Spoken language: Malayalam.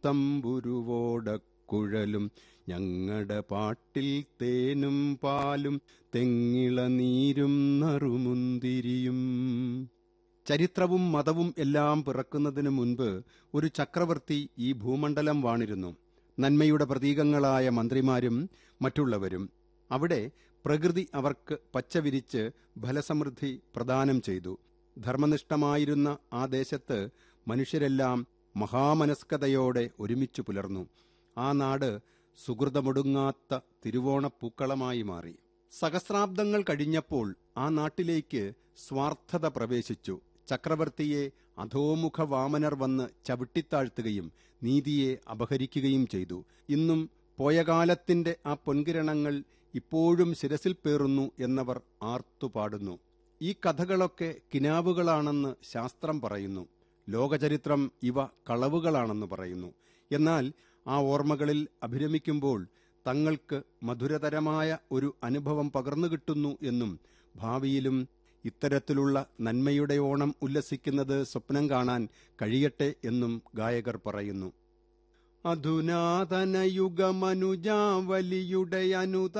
തമ്പുരുവോടക്കുഴലും ഞങ്ങടെ പാട്ടിൽ തേനും പാലും തെങ്ങിള നീരും നറുമുന്തിരിയും ചരിത്രവും മതവും എല്ലാം പിറക്കുന്നതിനു മുൻപ് ഒരു ചക്രവർത്തി ഈ ഭൂമണ്ഡലം വാണിരുന്നു നന്മയുടെ പ്രതീകങ്ങളായ മന്ത്രിമാരും മറ്റുള്ളവരും അവിടെ പ്രകൃതി അവർക്ക് പച്ചവിരിച്ച് ഫലസമൃദ്ധി പ്രദാനം ചെയ്തു ധർമ്മനിഷ്ഠമായിരുന്ന ആ ദേശത്ത് മനുഷ്യരെല്ലാം മഹാമനസ്കതയോടെ ഒരുമിച്ചു പുലർന്നു ആ നാട് സുഹൃതമൊടുങ്ങാത്ത തിരുവോണപ്പൂക്കളമായി മാറി സഹസ്രാബ്ദങ്ങൾ കഴിഞ്ഞപ്പോൾ ആ നാട്ടിലേക്ക് സ്വാർത്ഥത പ്രവേശിച്ചു ചക്രവർത്തിയെ അധോമുഖ വാമനർ വന്ന് ചവിട്ടിത്താഴ്ത്തുകയും നീതിയെ അപഹരിക്കുകയും ചെയ്തു ഇന്നും പോയ കാലത്തിന്റെ ആ പൊൻകിരണങ്ങൾ ഇപ്പോഴും ശിരസിൽ പേറുന്നു എന്നവർ ആർത്തുപാടുന്നു ഈ കഥകളൊക്കെ കിനാവുകളാണെന്ന് ശാസ്ത്രം പറയുന്നു ലോകചരിത്രം ഇവ കളവുകളാണെന്ന് പറയുന്നു എന്നാൽ ആ ഓർമ്മകളിൽ അഭിരമിക്കുമ്പോൾ തങ്ങൾക്ക് മധുരതരമായ ഒരു അനുഭവം പകർന്നു കിട്ടുന്നു എന്നും ഭാവിയിലും ഇത്തരത്തിലുള്ള നന്മയുടെ ഓണം ഉല്ലസിക്കുന്നത് സ്വപ്നം കാണാൻ കഴിയട്ടെ എന്നും ഗായകർ പറയുന്നു അധുനാതനയുഗമനുജാവലിയുടെ അനുത